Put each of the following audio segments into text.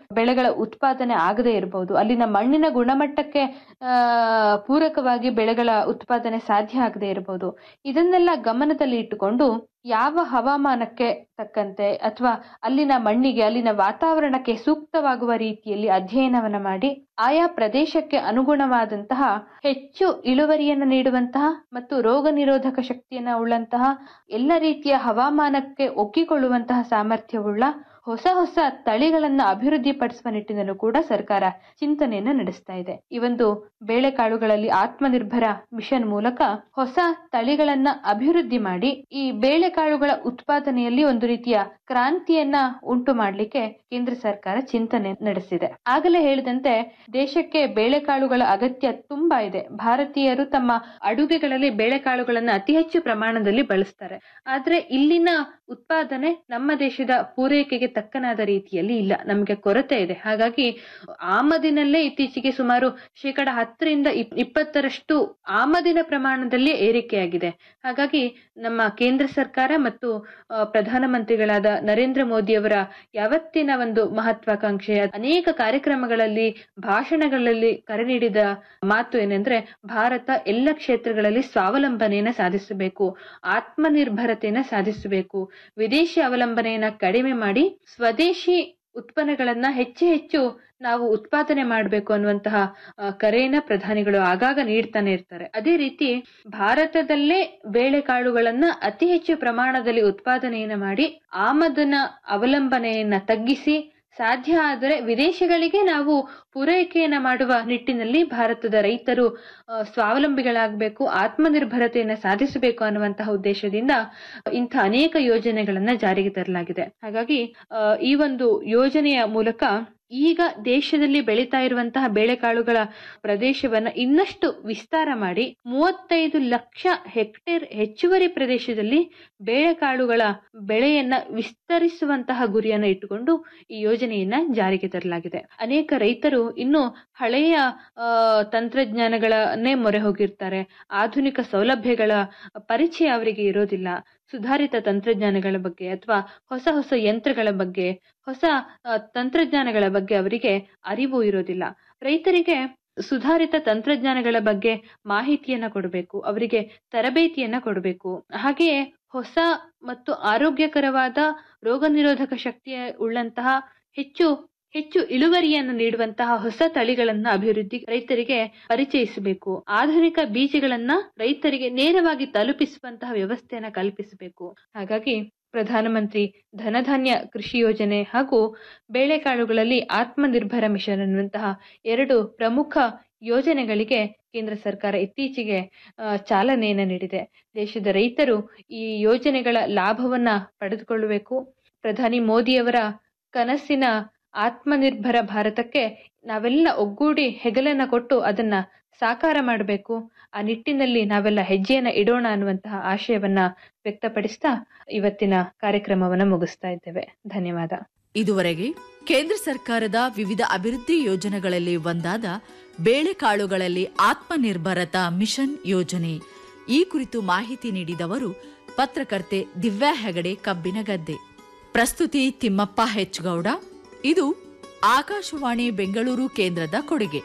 ಬೆಳೆಗಳ ಉತ್ಪಾದನೆ ಆಗದೇ ಇರಬಹುದು ಅಲ್ಲಿನ ಮಣ್ಣಿನ ಗುಣಮಟ್ಟಕ್ಕೆ ಆ, ಪೂರಕವಾಗಿ ಬೆಳೆಗಳ ಉತ್ಪಾದನೆ ಸಾಧ್ಯ ಆಗದೇ ಇರಬಹುದು ಇದನ್ನೆಲ್ಲ ಗಮನದಲ್ಲಿ ಇಟ್ಟುಕೊಂಡು ಯಾವ ಹವಾಮಾನಕ್ಕೆ ತಕ್ಕಂತೆ ಅಥವಾ ಅಲ್ಲಿನ ಮಣ್ಣಿಗೆ ಅಲ್ಲಿನ ವಾತಾವರಣಕ್ಕೆ ಸೂಕ್ತವಾಗುವ ರೀತಿಯಲ್ಲಿ ಅಧ್ಯಯನವನ್ನ ಮಾಡಿ ಆಯಾ ಪ್ರದೇಶಕ್ಕೆ ಅನುಗುಣವಾದಂತಹ ಹೆಚ್ಚು ಇಳುವರಿಯನ್ನು ನೀಡುವಂತಹ ಮತ್ತು ರೋಗ ನಿರೋಧಕ ಶಕ್ತಿಯನ್ನ ಉಳ್ಳಂತಹ ಎಲ್ಲ ರೀತಿಯ ಹವಾಮಾನಕ್ಕೆ ಒಗ್ಗಿಕೊಳ್ಳುವಂತಹ ಸಾಮರ್ಥ್ಯವುಳ್ಳ ಹೊಸ ಹೊಸ ತಳಿಗಳನ್ನ ಅಭಿವೃದ್ಧಿಪಡಿಸುವ ನಿಟ್ಟಿನಲ್ಲೂ ಕೂಡ ಸರ್ಕಾರ ಚಿಂತನೆಯನ್ನ ನಡೆಸ್ತಾ ಇದೆ ಈ ಒಂದು ಬೇಳೆಕಾಳುಗಳಲ್ಲಿ ಆತ್ಮನಿರ್ಭರ ಮಿಷನ್ ಮೂಲಕ ಹೊಸ ತಳಿಗಳನ್ನ ಅಭಿವೃದ್ಧಿ ಮಾಡಿ ಈ ಬೇಳೆಕಾಳುಗಳ ಉತ್ಪಾದನೆಯಲ್ಲಿ ಒಂದು ರೀತಿಯ ಕ್ರಾಂತಿಯನ್ನ ಉಂಟು ಮಾಡಲಿಕ್ಕೆ ಕೇಂದ್ರ ಸರ್ಕಾರ ಚಿಂತನೆ ನಡೆಸಿದೆ ಆಗಲೇ ಹೇಳಿದಂತೆ ದೇಶಕ್ಕೆ ಬೇಳೆಕಾಳುಗಳ ಅಗತ್ಯ ತುಂಬಾ ಇದೆ ಭಾರತೀಯರು ತಮ್ಮ ಅಡುಗೆಗಳಲ್ಲಿ ಬೇಳೆಕಾಳುಗಳನ್ನ ಅತಿ ಹೆಚ್ಚು ಪ್ರಮಾಣದಲ್ಲಿ ಬಳಸ್ತಾರೆ ಆದ್ರೆ ಇಲ್ಲಿನ ಉತ್ಪಾದನೆ ನಮ್ಮ ದೇಶದ ಪೂರೈಕೆಗೆ ತಕ್ಕನಾದ ರೀತಿಯಲ್ಲಿ ಇಲ್ಲ ನಮಗೆ ಕೊರತೆ ಇದೆ ಹಾಗಾಗಿ ಆಮದಿನಲ್ಲೇ ಇತ್ತೀಚೆಗೆ ಸುಮಾರು ಶೇಕಡ ಹತ್ತರಿಂದ ಇಪ್- ಇಪ್ಪತ್ತರಷ್ಟು ಆಮದಿನ ಪ್ರಮಾಣದಲ್ಲಿ ಏರಿಕೆಯಾಗಿದೆ ಹಾಗಾಗಿ ನಮ್ಮ ಕೇಂದ್ರ ಸರ್ಕಾರ ಮತ್ತು ಆ, ಪ್ರಧಾನಮಂತ್ರಿಗಳಾದ ನರೇಂದ್ರ ಮೋದಿಯವರ ಯಾವತ್ತಿನ ಒಂದು ಮಹತ್ವಾಕಾಂಕ್ಷೆಯ ಅನೇಕ ಕಾರ್ಯಕ್ರಮಗಳಲ್ಲಿ ಭಾಷಣಗಳಲ್ಲಿ ಕರೆ ನೀಡಿದ ಮಾತು ಏನೆಂದ್ರೆ ಭಾರತ ಎಲ್ಲ ಕ್ಷೇತ್ರಗಳಲ್ಲಿ ಸ್ವಾವಲಂಬನೆಯನ್ನ ಸಾಧಿಸಬೇಕು ಆತ್ಮನಿರ್ಭರತೆಯನ್ನ ಸಾಧಿಸಬೇಕು ವಿದೇಶಿ ಅವಲಂಬನೆಯನ್ನ ಕಡಿಮೆ ಮಾಡಿ ಸ್ವದೇಶಿ ಉತ್ಪನ್ನಗಳನ್ನ ಹೆಚ್ಚು ಹೆಚ್ಚು ನಾವು ಉತ್ಪಾದನೆ ಮಾಡಬೇಕು ಅನ್ನುವಂತಹ ಆ, ಕರೆಯನ್ನ ಪ್ರಧಾನಿಗಳು ಆಗಾಗ ನೀಡ್ತಾನೆ ಇರ್ತಾರೆ ಅದೇ ರೀತಿ ಭಾರತದಲ್ಲೇ ಬೇಳೆಕಾಳುಗಳನ್ನ ಅತಿ ಹೆಚ್ಚು ಪ್ರಮಾಣದಲ್ಲಿ ಉತ್ಪಾದನೆಯನ್ನ ಮಾಡಿ ಆಮದನ ಅವಲಂಬನೆಯನ್ನ ತಗ್ಗಿಸಿ ಸಾಧ್ಯ ಆದರೆ ವಿದೇಶಗಳಿಗೆ ನಾವು ಪೂರೈಕೆಯನ್ನ ಮಾಡುವ ನಿಟ್ಟಿನಲ್ಲಿ ಭಾರತದ ರೈತರು ಆ, ಸ್ವಾವಲಂಬಿಗಳಾಗಬೇಕು ಆತ್ಮನಿರ್ಭರತೆಯನ್ನ ಸಾಧಿಸಬೇಕು ಅನ್ನುವಂತಹ ಉದ್ದೇಶದಿಂದ ಇಂಥ ಅನೇಕ ಯೋಜನೆಗಳನ್ನ ಜಾರಿಗೆ ತರಲಾಗಿದೆ ಹಾಗಾಗಿ ಆ, ಈ ಒಂದು ಯೋಜನೆಯ ಮೂಲಕ ಈಗ ದೇಶದಲ್ಲಿ ಬೆಳೀತಾ ಇರುವಂತಹ ಬೇಳೆಕಾಳುಗಳ ಪ್ರದೇಶವನ್ನ ಇನ್ನಷ್ಟು ವಿಸ್ತಾರ ಮಾಡಿ ಮೂವತ್ತೈದು ಲಕ್ಷ ಹೆಕ್ಟೇರ್ ಹೆಚ್ಚುವರಿ ಪ್ರದೇಶದಲ್ಲಿ ಬೇಳೆಕಾಳುಗಳ ಬೆಳೆಯನ್ನ ವಿಸ್ತರಿಸುವಂತಹ ಗುರಿಯನ್ನು ಇಟ್ಟುಕೊಂಡು ಈ ಯೋಜನೆಯನ್ನ ಜಾರಿಗೆ ತರಲಾಗಿದೆ ಅನೇಕ ರೈತರು ಇನ್ನು ಹಳೆಯ ಆ, ತಂತ್ರಜ್ಞಾನಗಳನ್ನೇ ಮೊರೆ ಹೋಗಿರ್ತಾರೆ ಆಧುನಿಕ ಸೌಲಭ್ಯಗಳ ಪರಿಚಯ ಅವರಿಗೆ ಇರೋದಿಲ್ಲ ಸುಧಾರಿತ ತಂತ್ರಜ್ಞಾನಗಳ ಬಗ್ಗೆ ಅಥವಾ ಹೊಸ ಹೊಸ ಯಂತ್ರಗಳ ಬಗ್ಗೆ ಹೊಸ ಆ, ತಂತ್ರಜ್ಞಾನಗಳ ಬಗ್ಗೆ ಅವರಿಗೆ ಅರಿವು ಇರೋದಿಲ್ಲ ರೈತರಿಗೆ ಸುಧಾರಿತ ತಂತ್ರಜ್ಞಾನಗಳ ಬಗ್ಗೆ ಮಾಹಿತಿಯನ್ನ ಕೊಡಬೇಕು ಅವರಿಗೆ ತರಬೇತಿಯನ್ನ ಕೊಡಬೇಕು ಹಾಗೆಯೇ ಹೊಸ ಮತ್ತು ಆರೋಗ್ಯಕರವಾದ ರೋಗ ನಿರೋಧಕ ಶಕ್ತಿಯ ಉಳ್ಳಂತಹ ಹೆಚ್ಚು ಹೆಚ್ಚು ಇಳುವರಿಯನ್ನು ನೀಡುವಂತಹ ಹೊಸ ತಳಿಗಳನ್ನ ಅಭಿವೃದ್ಧಿ ರೈತರಿಗೆ ಪರಿಚಯಿಸಬೇಕು ಆಧುನಿಕ ಬೀಜಗಳನ್ನ ರೈತರಿಗೆ ನೇರವಾಗಿ ತಲುಪಿಸುವಂತಹ ವ್ಯವಸ್ಥೆಯನ್ನ ಕಲ್ಪಿಸಬೇಕು ಹಾಗಾಗಿ ಪ್ರಧಾನಮಂತ್ರಿ ಧನಧಾನ್ಯ ಕೃಷಿ ಯೋಜನೆ ಹಾಗೂ ಬೇಳೆಕಾಳುಗಳಲ್ಲಿ ಆತ್ಮನಿರ್ಭರ ಮಿಷನ್ ಅನ್ನುವಂತಹ ಎರಡು ಪ್ರಮುಖ ಯೋಜನೆಗಳಿಗೆ ಕೇಂದ್ರ ಸರ್ಕಾರ ಇತ್ತೀಚೆಗೆ ಆ, ಚಾಲನೆಯನ್ನು ನೀಡಿದೆ ದೇಶದ ರೈತರು ಈ ಯೋಜನೆಗಳ ಲಾಭವನ್ನ ಪಡೆದುಕೊಳ್ಳಬೇಕು ಪ್ರಧಾನಿ ಮೋದಿಯವರ ಕನಸಿನ ಆತ್ಮನಿರ್ಭರ ಭಾರತಕ್ಕೆ ನಾವೆಲ್ಲ ಒಗ್ಗೂಡಿ ಹೆಗಲನ್ನ ಕೊಟ್ಟು ಅದನ್ನ ಸಾಕಾರ ಮಾಡಬೇಕು ಆ ನಿಟ್ಟಿನಲ್ಲಿ ನಾವೆಲ್ಲ ಹೆಜ್ಜೆಯನ್ನ ಇಡೋಣ ಅನ್ನುವಂತಹ ಆಶಯವನ್ನ ವ್ಯಕ್ತಪಡಿಸ್ತಾ ಇವತ್ತಿನ ಕಾರ್ಯಕ್ರಮವನ್ನ ಮುಗಿಸ್ತಾ ಇದ್ದೇವೆ ಧನ್ಯವಾದ ಇದುವರೆಗೆ ಕೇಂದ್ರ ಸರ್ಕಾರದ ವಿವಿಧ ಅಭಿವೃದ್ಧಿ ಯೋಜನೆಗಳಲ್ಲಿ ಒಂದಾದ ಬೇಳೆಕಾಳುಗಳಲ್ಲಿ ಆತ್ಮನಿರ್ಭರತಾ ಮಿಷನ್ ಯೋಜನೆ ಈ ಕುರಿತು ಮಾಹಿತಿ ನೀಡಿದವರು ಪತ್ರಕರ್ತೆ ದಿವ್ಯಾ ಹೆಗಡೆ ಕಬ್ಬಿನಗದ್ದೆ ಪ್ರಸ್ತುತಿ ತಿಮ್ಮಪ್ಪ ಹೆಚ್ಗೌಡ ಇದು ಆಕಾಶವಾಣಿ ಬೆಂಗಳೂರು ಕೇಂದ್ರದ ಕೊಡುಗೆ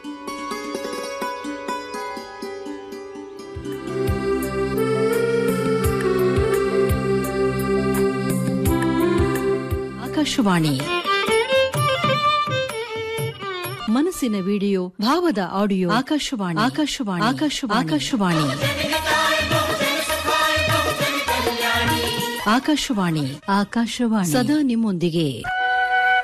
ಆಕಾಶವಾಣಿ ಮನಸ್ಸಿನ ವಿಡಿಯೋ ಭಾವದ ಆಡಿಯೋ ಆಕಾಶವಾಣಿ ಆಕಾಶವಾಣಿ ಆಕಾಶವಾಣಿ ಆಕಾಶವಾಣಿ ಆಕಾಶವಾಣಿ ಆಕಾಶವಾಣಿ ಸದಾ ನಿಮ್ಮೊಂದಿಗೆ